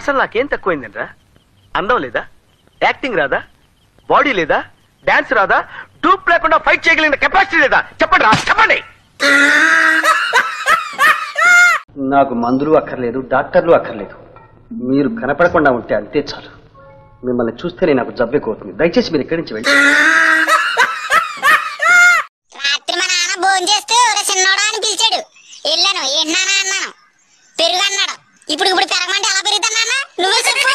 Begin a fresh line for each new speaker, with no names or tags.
అసలు నాకేం తక్కువైందిరా అందం లేదా యాక్టింగ్ రాదా బాడీ లేదా డాన్స్ రాదా డూప్ లేకుండా ఫైట్ చేయగలిగిన కెపాసిటీ లేదా చెప్పండి రా చెప్పండి నాకు మందులు అక్కర్లేదు డాక్టర్లు అక్కర్లేదు మీరు కనపడకుండా ఉంటే అంతే చాలు మిమ్మల్ని చూస్తేనే నాకు జబ్బెక్కుతుంది దయచేసి మీరు ఇక్కడి నుంచి వెళ్ళి
రాత్రి మా నాన్న భోజనం చేస్తూ "ఒరే చిన్నోడా అని పిలిచాడు వెళ్ళాను ఏంటన్నా అన్నాను పెరుగు అన్నాడు ఇప్పుడు ఇప్పుడు పెరగమంటే ఎలా పెరుగుతాను నాన్న నువ్వే చెప్పు